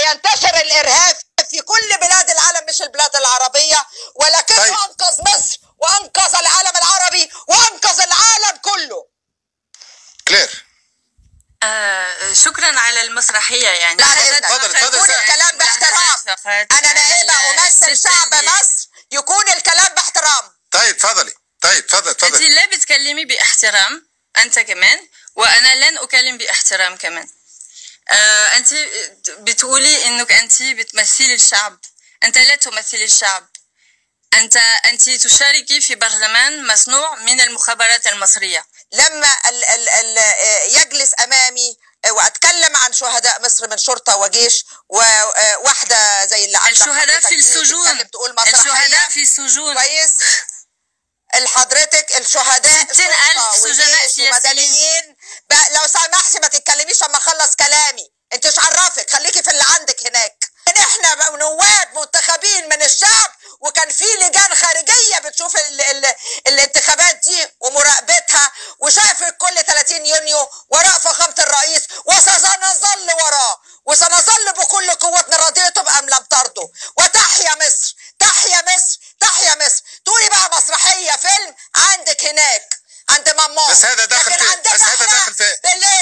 ينتشر الارهاب في كل بلاد العالم مش البلاد العربيه ولكنه طيب. انقذ مصر وانقذ العالم العربي وانقذ العالم كله كلير آه شكرا على المسرحية يعني لا ثلاث اتفضل، فقرات اتفضل، يكون سا- الكلام باحترام فقرات انا نائبه على امثل الست شعب اللي- مصر يكون الكلام باحترام طيب تفضلي طيب تفضل انت تفضل لا بتكلمي باحترام انت كمان وانا لن اكلم باحترام كمان آه انت بتقولي انك انت بتمثلي الشعب انت لا تمثلي الشعب انت انت تشاركي في برلمان مصنوع من المخابرات المصريه لما ال ال ال يجلس امامي واتكلم عن شهداء مصر من شرطه وجيش وواحده زي اللي عندك الشهداء حضرتك في دي السجون بتتكلم تقول مسرحية. الشهداء في السجون كويس الحضرتك الشهداء 60,000 شرطة سجناء وجيش سياسيين. ومدنيين بقى لو سمحتي ما تتكلميش اما اخلص كلامي انت مش عرفك خليكي في اللي عندك هناك إن احنا بقى نواب منتخبين من الشعب وكان في لجان خارجيه بتشوف ال ال الانتخابات دي ومراقبتها وشافت كل 30 يونيو وراء فخامه الرئيس وسنظل وراه وسنظل بكل قوتنا رضيتم ام لم ترضوا وتحيا مصر تحيا مصر تحيا مصر تقولي بقى مسرحيه فيلم عندك هناك عند ماما بس هذا داخل لكن في- عندنا بس هذا إحنا داخل في- بالليل